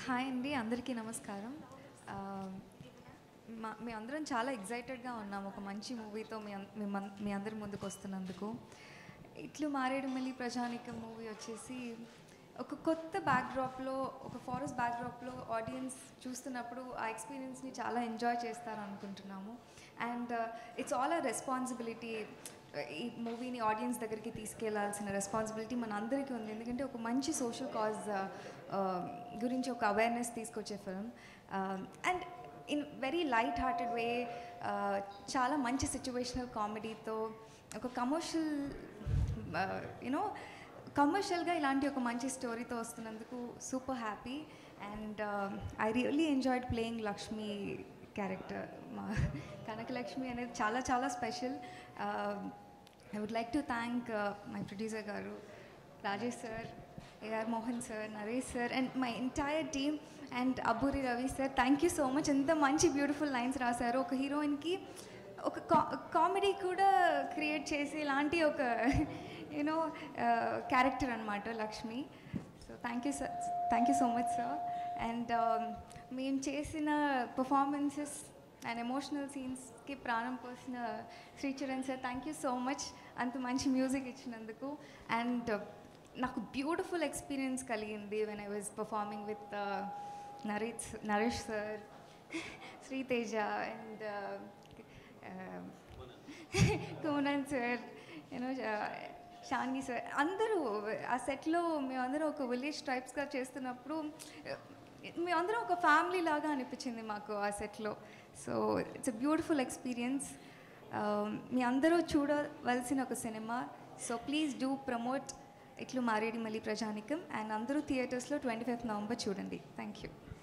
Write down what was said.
hi అండి అందరికీ నమస్కారం ఆ, మా మీ అందరం చాలా ఎగ్జైటెడ్గా ఉన్నాం ఒక మంచి మూవీతో మీ అన్- మీ మన్- మీ అందరి ముందుకు వస్తున్నందుకు ఇట్లు మారేడుమల్లి ప్రజానికం మూవీ వచ్చేసి ఒక కొత్త బ్యాక్డ్రాప్లో ఒక ఫారెస్ట్ బ్యాక్డ్రాప్లో ఆడియన్స్ చూస్తున్నప్పుడు ఆ ఎక్స్పీరియన్స్ని చాలా ఎంజాయ్ చేస్తారు అనుకుంటున్నాము and it's all a responsibility ఈ మూవీని ఆడియన్స్ దగ్గరికి తీసుకెళ్లాల్సిన రెస్పాన్సిబిలిటీ మన అందరికీ ఉంది ఎందుకంటే ఒక మంచి సోషల్ కాజ్ గురించి ఒక అవేర్నెస్ తీసుకొచ్చే film and in very light hearted way చాలా మంచి సిచ్యువేషనల్ కామెడీతో ఒక కమర్షియల్ యూనో కమర్షియల్గా ఇలాంటి ఒక మంచి స్టోరీతో వస్తున్నందుకు super happy and I really enjoyed playing Lakshmi character మా కనకలక్ష్మి అనేది చాలా చాలా special I would like to thank my producer గారు Rajesh sir AR Mohan sir Naresh sir and my entire team and Abburi Ravi sir thank you so much ఎంత మంచి బ్యూటిఫుల్ లైన్స్ రాశారు ఒక హీరోయిన్కి ఒక కా కామెడీ కూడా క్రియేట్ చేసి ఇలాంటి ఒక యూనో క్యారెక్టర్ అనమాట Lakshmi so thank you sir thank you so much sir and మేము చేసిన పర్ఫార్మెన్సెస్ అండ్ ఎమోషనల్ సీన్స్కి ప్రాణం పోసిన Sricharan sir thank you so much అంత మంచి మ్యూజిక్ ఇచ్చినందుకు అండ్ నాకు బ్యూటిఫుల్ ఎక్స్పీరియన్స్ కలిగింది when I was performing with Naresh Naresh sir Sriteja and Konan sir you know Shanvi sir అందరూ ఆ సెట్లో మేమందరం ఒక విలేజ్ ట్రైబ్స్గా చేస్తున్నప్పుడు మేమందరం ఒక ఫ్యామిలీ లాగా అనిపించింది మాకు ఆ సెట్లో so it's a beautiful experience మీ అందరూ చూడవలసిన ఒక cinema so please do promote ఇట్లు మారేడి మళ్ళీ ప్రజానికం అండ్ అందరూ థియేటర్స్లో ట్వంటీ ఫిఫ్త్ నవంబర్ చూడండి థ్యాంక్ యూ